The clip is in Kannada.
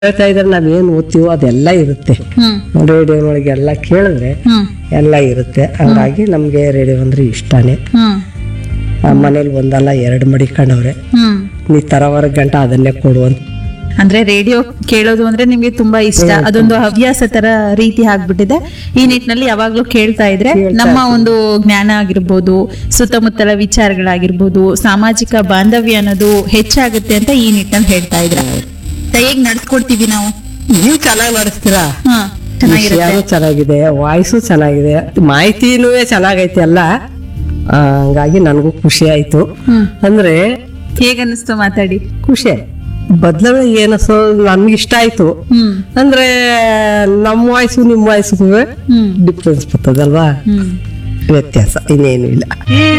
ಹೇಳ್ತಾ ಇದ್ರೆ ನಾವೇನು ಓದ್ತೀವೋ ಅದೆಲ್ಲ ಇರುತ್ತೆ ಹ್ಮ್ ರೇಡಿಯೋನೊಳಗೆ ಎಲ್ಲ ಕೇಳಿದ್ರೆ ಹ್ಮ್ ಎಲ್ಲ ಇರುತ್ತೆ ಹಂಗಾಗಿ ನಮಗೆ ರೇಡಿಯೋ ಅಂದ್ರೆ ಇಷ್ಟನೇ ಹ್ಮ್ ಮನೇಲಿ ಒಂದಲ್ಲ ಎರಡು ಮಡಿಕೊಂಡವ್ರೆ ಹ್ಮ್ ನೀ ತರವರ ಗಂಟ ಅದನ್ನೇ ಕೊಡುವಂತ ಅಂದ್ರೆ ರೇಡಿಯೋ ಕೇಳೋದು ಅಂದ್ರೆ ನಿಮ್ಗೆ ತುಂಬಾ ಇಷ್ಟ ಅದೊಂದು ಹವ್ಯಾಸ ತರ ರೀತಿ ಆಗ್ಬಿಟ್ಟಿದೆ ಈ ನಿಟ್ಟಿನಲ್ಲಿ ಯಾವಾಗ್ಲೂ ಕೇಳ್ತಾ ಇದ್ರೆ ನಮ್ಮ ಒಂದು ಜ್ಞಾನ ಆಗಿರ್ಬೋದು ಸುತ್ತಮುತ್ತಲ ವಿಚಾರಗಳಾಗಿರ್ಬೋದು ಸಾಮಾಜಿಕ ಬಾಂಧವ್ಯ ಅನ್ನೋದು ಹೆಚ್ಚಾಗುತ್ತೆ ಅಂತ ಈ ನಿಟ್ಟಿನಲ್ಲಿ ಹೇಳ್ತಾ ಇದ್ರ ಹೇಗ್ ನಡ್ಸ್ಕೊಡ್ತೀವಿ ನಾವು ನೀವು ಚೆನ್ನಾಗಿ ನಡೆಸ್ತೀರಾ ಹಾ ಚೆನ್ನಾಗಿರುತ್ತೆ ವಿಷಯನೂ ಚೆನ್ನಾಗಿದೆ ವಾಯ್ಸು ಚೆನ್ನಾಗಿದೆ ಮಾಹಿತಿನೂ ಚೆನ್ನಾಗೈತೆ ಎಲ್ಲ ಆ, ಹಂಗಾಗಿ ನನಗೂ ಖುಷಿ ಆಯ್ತು ಹ್ಮ್ ಅಂದ್ರೆ ಹೇಗ್ ಅನ್ನಿಸ್ತು ಮಾತಾಡಿ ಖುಷಿ ಬದಲಾವಣೆ ಏನಸೋ ನನ್ಗೆ ಇಷ್ಟ ಆಯ್ತು ಹ್ಮ್ ಅಂದ್ರೆ ನಮ್ಮ ವಾಯ್ಸು ನಿಮ್ಮ ವಾಯ್ಸ್ಗೂ ಹ್ಮ್ ಡಿಫ್ರೆನ್ಸ್ ಬರ್ತದಲ್ವಾ ಹ್ಮ್ ವ್ಯತ್ಯಾಸ ಇನ್ನೇನು ಇಲ್ಲ